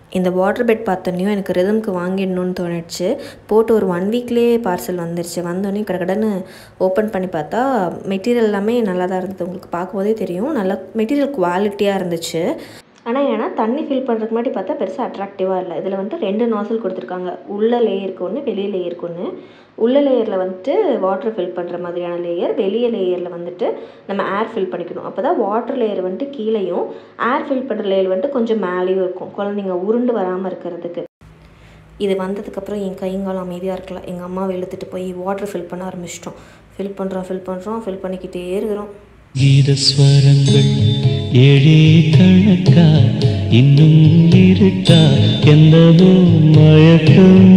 இந்த water bed பார்த்தோன்னையும் எனக்கு ரிதம்க்கு வாங்கிடணும்னு தோணிடுச்சு போட்டு ஒரு ஒன் வீக்லேயே பார்சல் வந்துருச்சு வந்தோடனே கடகடன்னு ஓப்பன் பண்ணி பார்த்தா மெட்டீரியல் எல்லாமே நல்லா தான் இருந்தது உங்களுக்கு பார்க்கும்போதே தெரியும் நல்லா மெட்டீரியல் குவாலிட்டியாக இருந்துச்சு ஆனால் ஏன்னா தண்ணி ஃபில் பண்ணுறதுக்கு முன்னாடி பார்த்தா பெருசாக அட்ராக்டிவாக இல்லை இதில் வந்துட்டு ரெண்டு நாசல் கொடுத்துருக்காங்க உள்ள லேயருக்கு ஒன்று வெளியே லேயருக்கு ஒன்று உள்ள லேயரில் வந்துட்டு வாட்டர் ஃபில் பண்ணுற மாதிரியான லேயர் வெளியே லேயரில் வந்துட்டு நம்ம ஏர் ஃபில் பண்ணிக்கணும் அப்போ தான் வாட்டர் லேயர் வந்துட்டு கீழேயும் ஏர் ஃபில் பண்ணுற லேயர் வந்துட்டு கொஞ்சம் மேலேயும் இருக்கும் குழந்தைங்க உருண்டு வராமல் இருக்கிறதுக்கு இது வந்ததுக்கப்புறம் என் கைங்காலம் அமைதியாக இருக்கல எங்கள் அம்மாவை இழுத்துட்டு போய் வாட்டர் ஃபில் பண்ண ஆரம்பிச்சிட்டோம் ஃபில் பண்ணுறோம் ஃபில் பண்ணுறோம் ஃபில் பண்ணிக்கிட்டே இருக்கிறோம் கீதஸ்வரங்கள் ஏழே கணக்கா இன்னும் இருட்டா என்னவோ மயக்கம்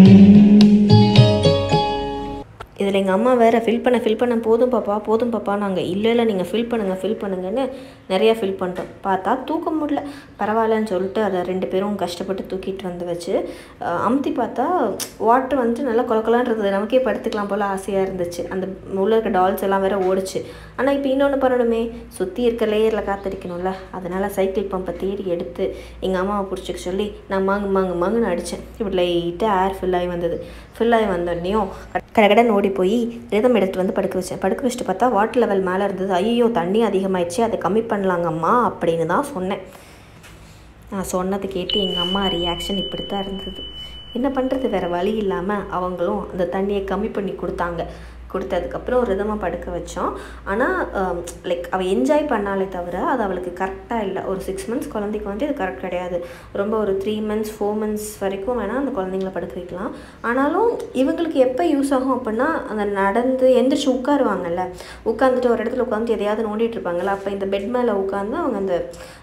இதில் எங்கள் அம்மா வேறு ஃபில் பண்ண ஃபில் பண்ண போதும் பாப்பா போதும் பாப்பா நாங்கள் இல்லை இல்லை நீங்கள் ஃபில் பண்ணுங்கள் ஃபில் பண்ணுங்கன்னு நிறையா ஃபில் பண்ணிட்டோம் பார்த்தா தூக்க முடியல பரவாயில்லன்னு சொல்லிட்டு அதை ரெண்டு பேரும் கஷ்டப்பட்டு தூக்கிட்டு வந்து வச்சு அஹ், அமுத்தி பார்த்தா வாட்டர் வந்துட்டு நல்லா கொலக்கலான்றது நமக்கே படுத்துக்கலாம் போல் ஆசையாக இருந்துச்சு அந்த உள்ள இருக்க டால்ஸ் எல்லாம் வேற ஓடுச்சு ஆனால் இப்போ இன்னொன்று பண்ணணுமே சுற்றி இருக்க லேயரில் காத்தடிக்கணும்ல அதனால் சைக்கிள் பம்பை தேடி எடுத்து எங்கள் அம்மாவை பிடிச்சிக்க சொல்லி நான் மாங்கு மாங்கு மாங்குன்னு அடித்தேன் இப்படி லைட்டாக ஏர் ஃபில் ஆகி வந்தது ஃபில் ஆகி வந்தோடனையும் கடகடன் ஓடி போய் ரிதம் எடுத்துட்டு வந்து படுக்க வச்சேன் படுக்க வச்சுட்டு பார்த்தா வாட்டர் லெவல் மேலே இருந்தது ஐயோ தண்ணி அதிகமாயிடுச்சு அதை கம்மி பண்ணலாங்கம்மா அப்படின்னு தான் சொன்னேன் நான் சொன்னது கேட்டு எங்கள் அம்மா ரியாக்ஷன் இப்படி தான் இருந்தது என்ன பண்ணுறது வேறு வழி இல்லாமல் அவங்களும் அந்த தண்ணியை கம்மி பண்ணி கொடுத்தாங்க கொடுத்ததுக்கப்புறம் ரிதமாக படுக்க வச்சோம் ஆனால் லைக் அவள் என்ஜாய் பண்ணாலே தவிர அது அவளுக்கு கரெக்டாக இல்லை ஒரு சிக்ஸ் மந்த்ஸ் குழந்தைக்கு வந்து இது கரெக்ட் கிடையாது ரொம்ப ஒரு த்ரீ மந்த்ஸ் ஃபோர் மந்த்ஸ் வரைக்கும் வேணால் அந்த குழந்தைங்கள படுக்க வைக்கலாம் ஆனாலும் இவங்களுக்கு எப்போ யூஸ் ஆகும் அப்படின்னா அந்த நடந்து எந்திரிச்சு உட்காருவாங்கல்ல உட்காந்துட்டு ஒரு இடத்துல உட்காந்து எதையாவது நோண்டிட்டு இருப்பாங்கல்ல அப்போ இந்த பெட் மேலே உட்காந்து அவங்க அந்த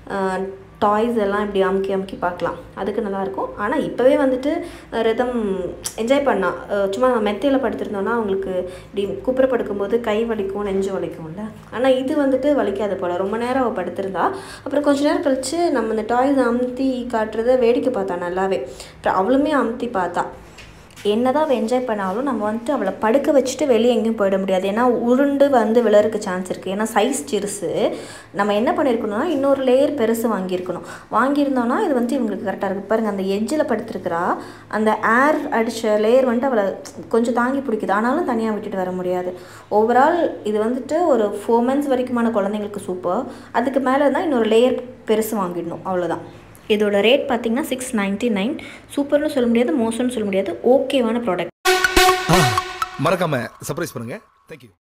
டாய்ஸ் எல்லாம் இப்படி அமுக்கி அமுக்கி பார்க்கலாம் அதுக்கு நல்லாயிருக்கும் ஆனால் இப்போவே வந்துட்டு ரிதம் என்ஜாய் பண்ணா அஹ் சும்மா மெத்தையில் படுத்திருந்தோன்னா அவங்களுக்கு இப்படி குப்புற படுக்கும்போது கை வலிக்கும் நெஞ்சு வலிக்கும்ல ஆனால் இது வந்துட்டு வலிக்காது போல் ரொம்ப நேரம் அவள் படுத்திருந்தா அப்புறம் கொஞ்ச நேரம் கழித்து நம்ம இந்த டாய்ஸ் அமுத்தி காட்டுறத வேடிக்கை பார்த்தா நல்லாவே அப்புறம் அவளுமே அமுத்தி பார்த்தா என்னதான் அவள் என்ஜாய் பண்ணாலும் நம்ம வந்துட்டு அவளை படுக்க வச்சுட்டு வெளியே எங்கேயும் போயிட முடியாது ஏன்னா உருண்டு வந்து விழறதுக்கு சான்ஸ் இருக்குது ஏன்னா சைஸ் சிறுசு நம்ம என்ன பண்ணியிருக்கணும்னா இன்னொரு லேயர் பெருசு வாங்கியிருக்கணும் வாங்கியிருந்தோன்னா இது வந்து இவங்களுக்கு கரெக்டாக இருக்குது பாருங்கள் அந்த எட்ஜில் படுத்துருக்கிறா அந்த ஏர் அடித்த லேயர் வந்துட்டு அவளை கொஞ்சம் தாங்கி பிடிக்குது ஆனாலும் தனியாக விட்டுட்டு வர முடியாது ஓவரால் இது வந்துட்டு ஒரு ஃபோர் மந்த்ஸ் வரைக்குமான குழந்தைங்களுக்கு சூப்பர் அதுக்கு மேலே இருந்தால் இன்னொரு லேயர் பெருசு வாங்கிடணும் அவ்வளோதான் இதோட ரேட் பார்த்தீங்கன்னா சிக்ஸ் நைன்ட்டி நைன் சூப்பர்னு சொல்ல முடியாது மோசம்னு சொல்ல முடியாது ஓகேவான ப்ராடக்ட் மறக்காம சர்ப்ரைஸ் பண்ணுங்க தேங்க்யூ